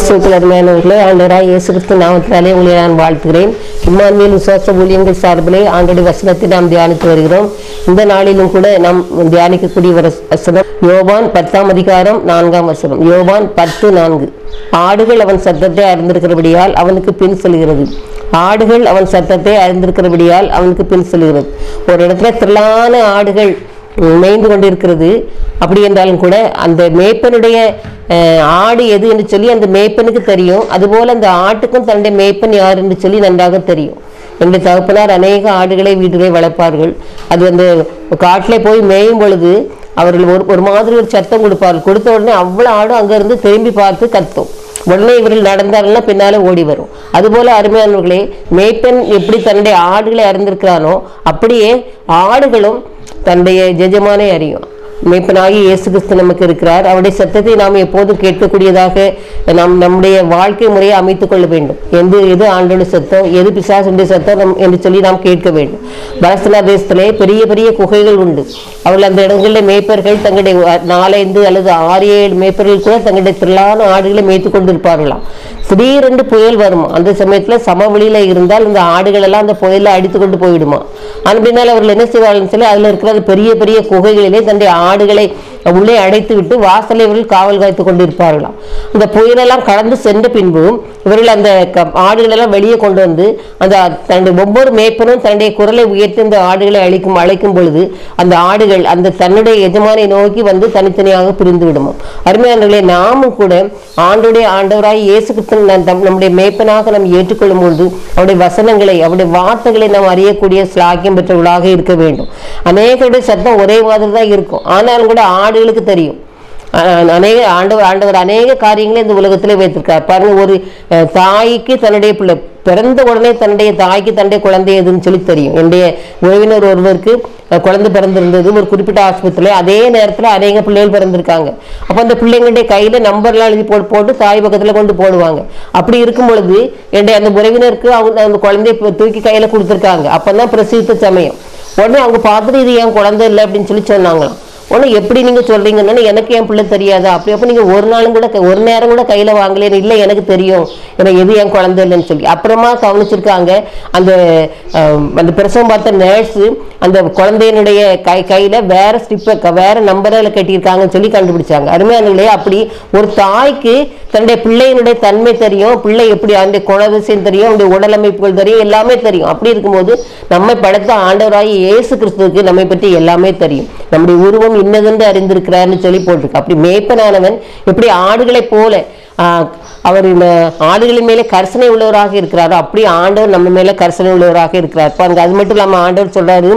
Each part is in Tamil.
கிறிஸ்துக்கள் அருமையானவர்களே ஆண்டவராய் இயேசு கிறிஸ்து நாமத்தினாலே உங்களை நான் வாழ்த்துகிறேன் இம்மான்மேல் விசுவாச ஊழியங்கள் சார்பிலே ஆண்டோட வசனத்தை நாம் தியானித்து வருகிறோம் இந்த நாளிலும் கூட நாம் தியானிக்கக்கூடிய ஒரு வசனம் யோவான் பத்தாம் அதிகாரம் நான்காம் வசனம் யோவான் பத்து நான்கு ஆடுகள் அவன் சத்தத்தை அறிந்திருக்கிறபடியால் அவனுக்கு பின் செல்கிறது ஆடுகள் அவன் சத்தத்தை அறிந்திருக்கிறபடியால் அவனுக்கு பின் செல்கிறது ஒரு இடத்துல திரளான ஆடுகள் மேய்ந்து கொண்டிருக்கிறது அப்படி என்றாலும் கூட அந்த மேய்ப்பனுடைய அஹ், ஆடு எது என்று சொல்லி அந்த மேய்ப்பனுக்கு தெரியும் அதுபோல அந்த ஆட்டுக்கும் தன்னுடைய மேய்ப்பன் யார் என்று சொல்லி நன்றாக தெரியும் என்னுடைய தகப்பனார் அநேக ஆடுகளை வீட்டிலே வளர்ப்பார்கள் அது அந்த காட்டிலே போய் மேயும் பொழுது அவர்கள் ஒரு ஒரு மாதிரி ஒரு சத்தம் கொடுப்பார்கள் கொடுத்த உடனே அவ்வளோ ஆடும் அங்கேருந்து திரும்பி பார்த்து கத்தும் உடனே இவர்கள் நடந்தார்கள்னா பின்னாலே ஓடி வரும் அதுபோல அருமையானவர்களே மேய்ப்பன் எப்படி தன்னுடைய ஆடுகளை அறிந்திருக்கிறானோ அப்படியே ஆடுகளும் தன்னுடைய ஜெஜமானை அறியும் மேய்ப்பனாகி இயேசு கிறிஸ்து நமக்கு இருக்கிறார் அவருடைய சத்தத்தை நாம் எப்போதும் கேட்கக்கூடியதாக நாம் நம்முடைய வாழ்க்கை முறையை அமைத்துக் கொள்ள வேண்டும் எது எது ஆண்டோட சத்தம் எது பிசாசுடைய சத்தம் நம் என்று சொல்லி நாம் கேட்க வேண்டும் பலஸ்தீனா தேசத்திலே பெரிய பெரிய குகைகள் உண்டு அவர்கள் அந்த இடங்களில் மேய்ப்பர்கள் தங்களுடைய நாலைந்து அல்லது ஆறு ஏழு மேய்ப்பர்கள் கூட தங்களுடைய திரளான ஆடுகளை மேய்த்து கொண்டிருப்பார்களாம் திடீரென்று புயல் வருமா அந்த சமயத்துல சமவெளியில இருந்தால் இந்த ஆடுகள் எல்லாம் அந்த புயல்ல அடித்து கொண்டு போயிடுமா அப்படினால அவர்கள் என்ன செய்வார்கள் சொல்லி அதுல இருக்கிற அந்த பெரிய பெரிய குகைகளிலே தன்னுடைய ஆடுகளை உள்ளே அடைத்து விட்டு வாசலை இவர்கள் காவல் காத்து கொண்டிருப்பார்களாம் இந்த புயலெல்லாம் கடந்து சென்ற பின்பு இவர்கள் அந்த க- ஆடுகளெல்லாம் வெளியே கொண்டு வந்து அந்த தன்னுடைய ஒவ்வொரு மேய்ப்பனும் தன்னுடைய குரலை உயர்த்தி இந்த ஆடுகளை அழைக்கும் அழைக்கும் பொழுது அந்த ஆடுகள் அந்த தன்னுடைய எஜமானை நோக்கி வந்து தனித்தனியாக பிரிந்து விடுமா அருமையானவர்களே நாமும் கூட ஆண்டுடைய ஆண்டவராய் இயேசு கிறிஸ்து நம் நம்முடைய மேய்ப்பனாக நாம் ஏற்றுக்கொள்ளும் பொழுது அவருடைய வசனங்களை அவருடைய வார்த்தைகளை நாம் அறியக்கூடிய ஸ்லாக்கியம் பெற்றவர்களாக இருக்க வேண்டும் அநேகருடைய சத்தம் ஒரே மாதிரி தான் இருக்கும் ஆனாலும் கூட ஆடுகளுக்கு தெரியும் அஹ் அநேக ஆண்டவர் ஆண்டவர் அநேக காரியங்களை இந்த உலகத்திலே வைத்திருக்கார் பாருங்க ஒரு அஹ், தாய்க்கு தன்னுடைய பிள்ளை பிறந்த உடனே தன்னுடைய தாய்க்கு தன்னுடைய குழந்தை எதுன்னு சொல்லி தெரியும் என்னுடைய உறவினர் ஒருவருக்கு அஹ், குழந்தை பிறந்திருந்தது ஒரு குறிப்பிட்ட ஆஸ்பத்திரியில் அதே நேரத்தில் அநேக பிள்ளைகள் பிறந்திருக்காங்க அப்போ அந்த பிள்ளைங்களுடைய கையில் நம்பர்லாம் எழுதி போட்டு போட்டு தாய் பக்கத்தில் கொண்டு போடுவாங்க அப்படி இருக்கும் பொழுது என்னுடைய அந்த உறவினருக்கு அவங்க அந்த குழந்தைய இப்ப தூக்கி கையில் கொடுத்துருக்காங்க அப்போ தான் பிரசவித்த சமயம் உடனே அவங்க பார்த்துட்டு இது என் குழந்தை இல்லை அப்படின்னு சொல்லி சொன்னாங்களாம் உடனே எப்படி நீங்க சொல்றீங்கன்னா எனக்கு என் பிள்ளை தெரியாதா அப்படி அப்ப நீங்க ஒரு நாளும் கூட க- ஒரு நேரம் கூட கையில வாங்கல இல்லை எனக்கு தெரியும் எனக்கு எது என் குழந்தை இல்லைன்னு சொல்லி அப்புறமா கவனிச்சிருக்காங்க அந்த அஹ், அந்த பிரசவம் பார்த்த நர்ஸ் அந்த குழந்தையினுடைய கை கையில வேற ஸ்டிப்பை வேற நம்பரில் கட்டியிருக்காங்கன்னு சொல்லி கண்டுபிடிச்சாங்க அருமையானங்களே அப்படி ஒரு தாய்க்கு தன்னுடைய பிள்ளையினுடைய தன்மை தெரியும் பிள்ளை எப்படி அந்த குணதிசயம் தெரியும் அவனுடைய உடல் அமைப்புகள் தெரியும் எல்லாமே தெரியும் அப்படி இருக்கும்போது நம்மை படைத்த ஆண்டவராகி இயேசு கிறிஸ்துவுக்கு நம்மை பற்றி எல்லாமே தெரியும் நம்முடைய உருவம் இன்னதென்று அறிந்திருக்கிறார்னு சொல்லி போட்டிருக்கு அப்படி மேய்ப்பனானவன் எப்படி ஆடுகளைப் போல ஆஹ், அவர் இந்த ஆடுகளின் மேலே கரிசனை உள்ளவராக இருக்கிறாரோ அப்படி ஆண்டவர் நம்ம மேல கரிசனை உள்ளவராக இருக்கிறார் பாருங்க அது மட்டும் இல்லாம ஆண்டவர் சொல்றாரு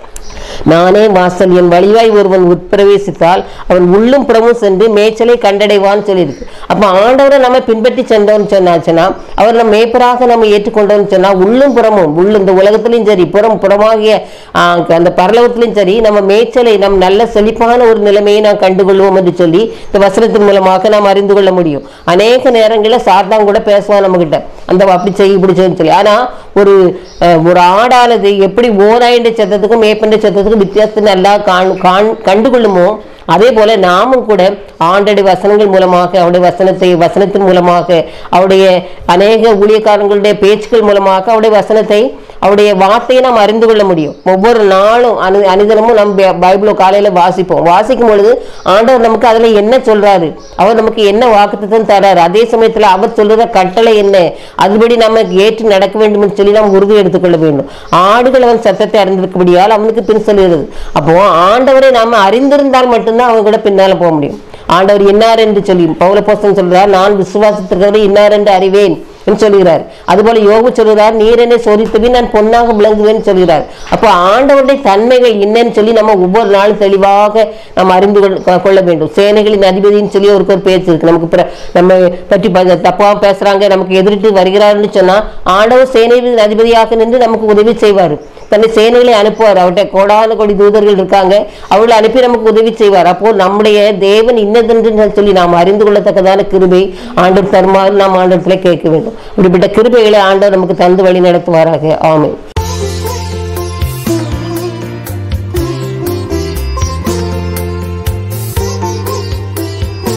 நானே வாசல் என் வழியாய் ஒருவன் உட்பிரவேசித்தால் அவன் உள்ளும் புறமும் சென்று மேய்ச்சலை கண்டடைவான்னு சொல்லியிருக்கு அப்ப ஆண்டவரை நம்ம பின்பற்றி சென்றோம்னு சொன்னாச்சுன்னா அவர் நம்ம மேய்ப்பராக நம்ம ஏற்றுக்கொண்டோம்னு சொன்னா உள்ளும் புறமும் உள்ள இந்த உலகத்திலையும் சரி புறம் புறமாகிய ஆஹ், அந்த பரலோகத்திலையும் சரி நம்ம மேய்ச்சலை நம் நல்ல செழிப்பான ஒரு நிலைமையை நாம் கண்டுகொள்வோம் என்று சொல்லி இந்த வசனத்தின் மூலமாக நாம் அறிந்து கொள்ள முடியும் அநேக நேரங்களில் சாத்தான் கூட பேசுவான் நம்ம கிட்ட அந்த அப்படி செய்ய இப்படி செய்யன்னு சொல்லி ஆனா ஒரு அஹ், ஒரு ஆடானது எப்படி ஓராயின்ற சத்தத்துக்கும் மேற்பண்ட சத்தத்துக்கும் வித்தியாசத்தை நல்லா காண் காண் கண்டுகொள்ளுமோ அதே போல நாமும் கூட ஆண்டடி வசனங்கள் மூலமாக அவருடைய வசனத்தை வசனத்தின் மூலமாக அவருடைய அநேக ஊழியக்காரங்களுடைய பேச்சுக்கள் மூலமாக அவருடைய வசனத்தை அவருடைய வார்த்தையை நாம் அறிந்து கொள்ள முடியும் ஒவ்வொரு நாளும் அனு அனுதினமும் நம்ம பைபிளை காலையில வாசிப்போம் வாசிக்கும் பொழுது ஆண்டவர் நமக்கு அதுல என்ன சொல்றாரு அவர் நமக்கு என்ன வாக்குத்தத்தம் தராரு அதே சமயத்துல அவர் சொல்ற கட்டளை என்ன அதுபடி நம்ம ஏற்று நடக்க வேண்டும் என்று சொல்லி நாம் உறுதி எடுத்துக்கொள்ள வேண்டும் ஆடுகள் அவன் சத்தத்தை அறிந்திருக்கபடியால் அவனுக்கு பின் செல்கிறது அப்போ ஆண்டவரை நாம அறிந்திருந்தால் மட்டும்தான் அவங்க கூட பின்னால போக முடியும் ஆண்டவர் இன்னார் என்று சொல்லி பவுல போஸ்தன் சொல்றார் நான் விசுவாசத்திற்கவரை இன்னார் என்று அறிவேன் என்று சொல்கிறார் அதுபோல யோகு சொல்கிறார் நீர் என்னை சோதித்தபின் நான் பொன்னாக விளங்குவேன் சொல்கிறார் அப்போ ஆண்டவருடைய தன்மைகள் என்னன்னு சொல்லி நம்ம ஒவ்வொரு நாளும் தெளிவாக நம்ம அறிந்து கொள்- கொ- கொள்ள வேண்டும் சேனைகளின் அதிபதின்னு சொல்லி ஒரு ஒரு பேச்சு இருக்கு நமக்கு பிற- நம்ம பற்றி ப- தப்பா பேசுறாங்க நமக்கு எதிரிட்டு வருகிறாருன்னு சொன்னா ஆண்டவர் சேனைகளின் அதிபதியாக நின்று நமக்கு உதவி செய்வார் தன்னை சேனைகளை அனுப்புவார் அவர்கிட்ட கோடான கோடி தூதர்கள் இருக்காங்க அவர்களை அனுப்பி நமக்கு உதவி செய்வார் அப்போ நம்முடைய தேவன் இன்னதென்று சொல்லி நாம் அறிந்து கொள்ளத்தக்கதான கிருபை ஆண்டவர் தருமாறு நாம் ஆண்டவரத்தில் கேட்க வேண்டும் இப்படிப்பட்ட கிருபைகளை ஆண்டவர் நமக்கு தந்து வழி நடத்துவாராக ஆமென்